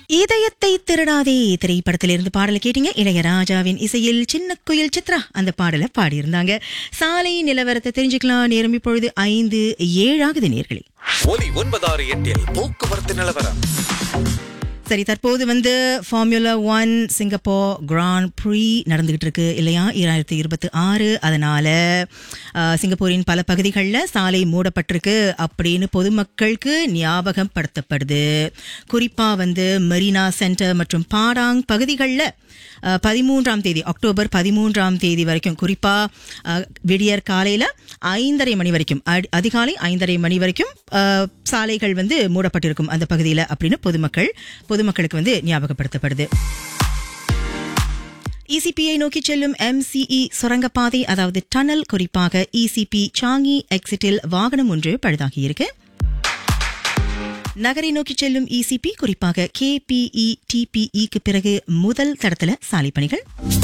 இதயத்தை திருடாதே திரைப்படத்திலிருந்து பாடலை கேட்டீங்க இளையராஜாவின் இசையில் சின்ன குயில் சித்ரா அந்த பாடலை பாடியிருந்தாங்க சாலை நிலவரத்தை தெரிஞ்சுக்கலாம் நேரம் இப்பொழுது ஐந்து ஏழாகுது நேர்களே ஒலி ஒன்பதாறு எட்டில் போக்குவரத்து நிலவரம் சரி தற்போது வந்து Formula One Singapore Grand Prix நடந்துகிட்டு இருக்கு இல்லையா இரண்டாயிரத்தி இருபத்தி ஆறு அதனால அஹ், சிங்கப்பூரின் பல பகுதிகளில் சாலை மூடப்பட்டிருக்கு அப்படின்னு பொதுமக்களுக்கு ஞாபகம் படுத்தப்படுது குறிப்பாக வந்து மெரினா சென்டர் மற்றும் பாடாங் பகுதிகளில் பதிமூன்றாம் தேதி அக்டோபர் பதிமூன்றாம் தேதி வரைக்கும் குறிப்பாக விடியற் காலையில் ஐந்தரை மணி வரைக்கும் அடி- அதிகாலை ஐந்தரை மணி வரைக்கும் அஹ், சாலைகள் வந்து மூடப்பட்டிருக்கும் அந்த பகுதியில் அப்படின்னு பொதுமக்கள் பொதுமக்களுக்கு வந்து ஞாபகப்படுத்தப்படுது இசிபியை நோக்கி செல்லும் எம்சிஇ சுரங்கப்பாதை அதாவது டனல் குறிப்பாக இசிபி சாங்கி எக்ஸிட்டில் வாகனம் ஒன்று பழுதாகியிருக்கு நகரை நோக்கி செல்லும் இசிபி குறிப்பாக கேபிஇ டிபிஇக்கு பிறகு முதல் தடத்துல சாலை பணிகள்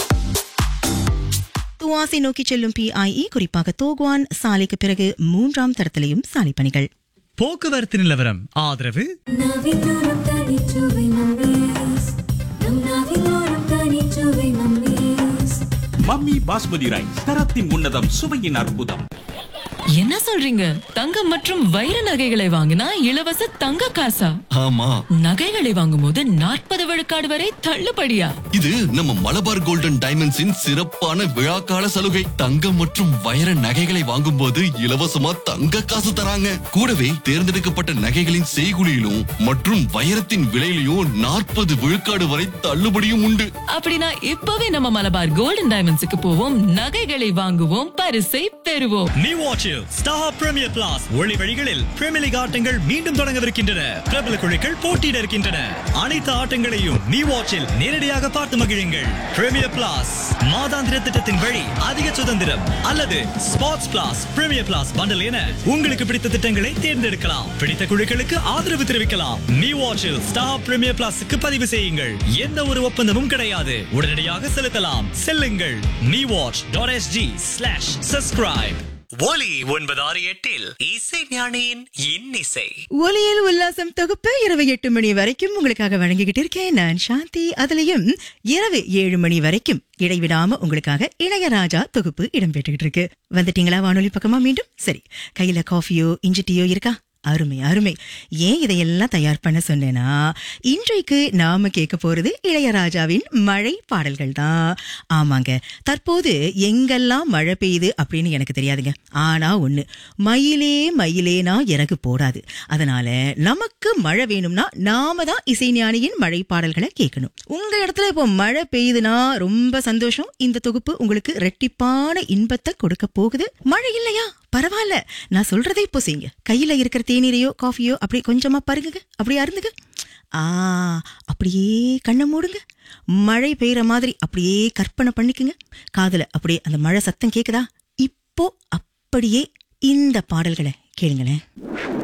துவாசை நோக்கி செல்லும் பிஐஇ குறிப்பாக தோகுவான் சாலைக்கு பிறகு மூன்றாம் தடத்திலையும் சாலை பணிகள் போக்குவரத்து நிலவரம் ஆதரவு நாவிலோரம் தனிச்சுவை மம்மீஸ் நம் நாவிலோரம் தனிச்சுவை மம்மீஸ் மம்மி பாஸ்மதி ரைஸ் தரத்தின் உன்னதம் சுவையின் அற்புதம் என்ன சொல்றீங்க தங்கம் மற்றும் வைர நகைகளை வாங்கினா இலவச தங்க காசா ஆமா நகைகளை வாங்கும்போது நாற்பது விழுக்காடு வரை தள்ளுபடியா இது நம்ம மலபார் கோல்டன் டைமண்ட்ஸின் சிறப்பான விழாக்கால சலுகை தங்கம் மற்றும் வைர நகைகளை வாங்கும்போது இலவசமா தங்க காசு தராங்க கூடவே தேர்ந்தெடுக்கப்பட்ட நகைகளின் செய்குலியிலும் மற்றும் வைரத்தின் விலையிலும் நாற்பது விழுக்காடு வரை தள்ளுபடியும் உண்டு அப்படின்னா இப்பவே நம்ம மலபார் கோல்டன் டைமண்ட்ஸுக்கு போவோம் நகைகளை வாங்குவோம் பரிசை பெறுவோம் நீ வாட்சில் ஸ்டார் பிரீமியர் பிளாஸ் ஒளி வழிகளில் பிரீமியர் லீக் ஆட்டங்கள் மீண்டும் தொடங்கவிருக்கின்றன பிரபல குழுக்கள் போட்டியிட இருக்கின்றன அனைத்து ஆட்டங்களையும் நீ வாட்சில் நேரடியாக பார்த்து மகிழுங்கள் பிரீமியர் பிளாஸ் மாதாந்திர திட்டத்தின் வழி அதிக சுதந்திரம் அல்லது sports plus premier plus bundle என உங்களுக்கு பிடித்த திட்டங்களை தேர்ந்தெடுக்கலாம் பிடித்த குழுக்களுக்கு ஆதரவு தெரிவிக்கலாம் நீ வாட்சில் ஸ்டார் பிரீமியர் பிளாஸுக்கு பதிவு செய்யுங்கள் எந்த ஒரு ஒப்பந்தமும் கிடையாது உடனடியாக செலுத்தலாம் செல்லுங்கள் meWatch dot SG slash subscribe Oli ஒன்பது ஆறு எட்டில் இசை ஞானியின் இன்னிசை ஒலியில் உல்லாசம் தொகுப்பு இரவு எட்டு மணி வரைக்கும் உங்களுக்காக வழங்கிக்கிட்டு இருக்கேன் நான் சாந்தி அதுலயும் இரவு ஏழு மணி வரைக்கும் இடைவிடாம உங்களுக்காக இளையராஜா தொகுப்பு இடம்பெற்றுகிட்டு இருக்கு வந்துட்டீங்களா வானொலி பக்கமா மீண்டும் சரி கையில காஃபியோ இஞ்சி டீயோ இருக்கா அருமை அருமை ஏன் இதையெல்லாம் தயார் பண்ண சொன்னேன்னா இன்றைக்கு நாம கேட்க போறது இளையராஜாவின் மழை பாடல்கள் தான் ஆமாங்க தற்போது எங்கெல்லாம் மழை பெய்யுது அப்படின்னு எனக்கு தெரியாதுங்க ஆனா ஒண்ணு மயிலே மயிலேனா இறகு போடாது அதனால நமக்கு மழை வேணும்னா நாம தான் இசைஞானியின் மழை பாடல்களை கேட்கணும் உங்க இடத்துல இப்போ மழை பெய்யுதுன்னா ரொம்ப சந்தோஷம் இந்த தொகுப்பு உங்களுக்கு ரெட்டிப்பான இன்பத்தை கொடுக்க போகுது மழை இல்லையா பரவாயில்ல நான் சொல்றதை இப்போ செய்யுங்க கையில இருக்கிற தேநீரையோ காஃபியோ அப்படியே கொஞ்சமா பருகுங்க அப்படியே அருந்துங்க ஆ அப்படியே கண்ணை மூடுங்க மழை பெய்யற மாதிரி அப்படியே கற்பனை பண்ணிக்குங்க காதுல அப்படியே அந்த மழை சத்தம் கேக்குதா இப்போ அப்படியே இந்த பாடல்களை கேளுங்களேன்